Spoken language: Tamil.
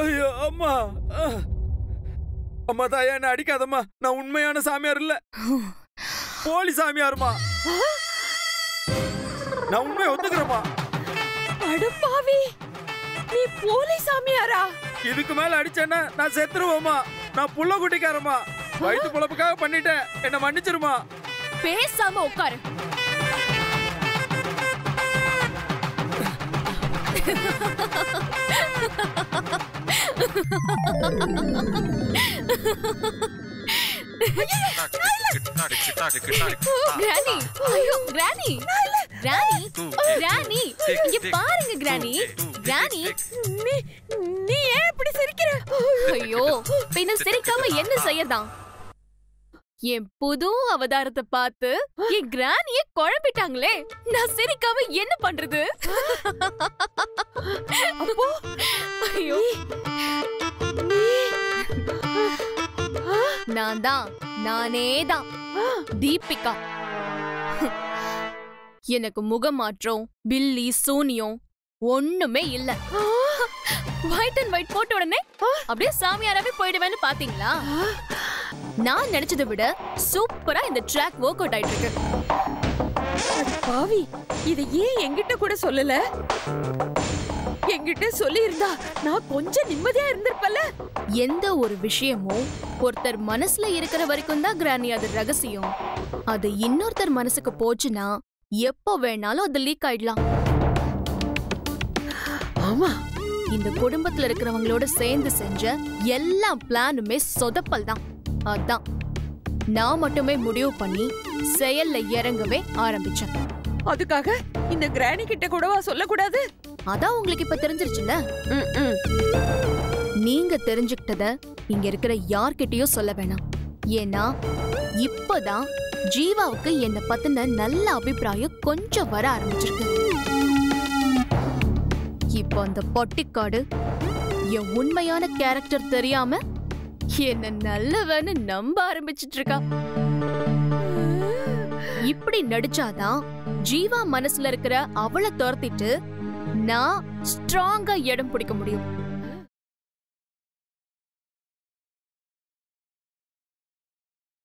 ஐயோ அம்மா அஹ். அம்மா தாயா என்ன அடிக்காதம்மா நான் உண்மையான சாமியார் இல்ல போலி சாமியாருமா நான் உண்மையை ஒத்துக்கிறேம்மா அடப்பாவி நீ போலி சாமியாரா இதுக்கு மேல அடிச்சேன்னா நான் செத்துருவேம்மா நான் புள்ள குட்டிக்காரம்மா வயிற்று பொழப்புக்காக பண்ணிட்டேன் என்ன மன்னிச்சிருமா பேசாம உட்காரு கிரானி ஐயோ கிரானி கிரானி கிரானி இங்க பாருங்க கிரானி கிரானி நீ நீ ஏன் இப்படி சிரிக்கிற ஐயோ பின்ன சிரிக்காம என்ன செய்யதான் என் புது அவதாரத்தை பார்த்து என் கிரானிய குழம்பிட்டாங்களே நான் சிரிக்காம என்ன பண்றது அப்போ ஐயோ நான் தான் நானே தான் தீபிகா எனக்கு முகமாற்றம் பில்லி சூனியம் ஒண்ணுமே இல்ல ஒயிட் அண்ட் ஒயிட் போட்ட உடனே அப்படியே சாமியாராவே போயிடுவேன்னு பாத்தீங்களா நான் நினைச்சதை விட சூப்பரா இந்த ட்ராக் ஒர்க் அவுட் ஆயிட்டு இருக்கு பாவி இத ஏன் என்கிட்ட கூட சொல்லல என்கிட்ட சொல்லி இருந்தா நான் கொஞ்சம் நிம்மதியா இருந்திருப்பல எந்த ஒரு விஷயமும் ஒருத்தர் மனசுல இருக்கிற வரைக்கும் தான் கிரானி அது ரகசியம் அது இன்னொருத்தர் மனசுக்கு போச்சுன்னா எப்போ வேணாலும் அது லீக் ஆயிடலாம் ஆமா இந்த குடும்பத்துல இருக்கிறவங்களோட சேர்ந்து செஞ்ச எல்லா பிளானுமே சொதப்பல் தான் அதான் நான் மட்டுமே முடிவு பண்ணி செயல்ல இறங்கவே ஆரம்பிச்சேன் அதுக்காக இந்த கிராணி கிட்ட கூடவா சொல்லக்கூடாது அதான் உங்களுக்கு இப்ப தெரிஞ்சிருச்சுல ம், ம். நீங்க தெரிஞ்சுக்கிட்டத இங்க இருக்கிற யார்கிட்டயும் சொல்ல வேணாம் ஏன்னா இப்பதான் ஜீவாவுக்கு என்ன பத்தின நல்ல அபிப்பிராயம் கொஞ்சம் வர ஆரம்பிச்சிருக்கு இப்போ அந்த பொட்டிக்காடு என் உண்மையான கேரக்டர் தெரியாம என்ன நல்லவன்னு நம்ப ஆரம்பிச்சிட்டு இருக்கா இப்படி நடிச்சாதான் ஜீவா மனசுல இருக்கிற அவளை துரத்திட்டு நான் ஸ்ட்ராங்கா இடம் பிடிக்க முடியும்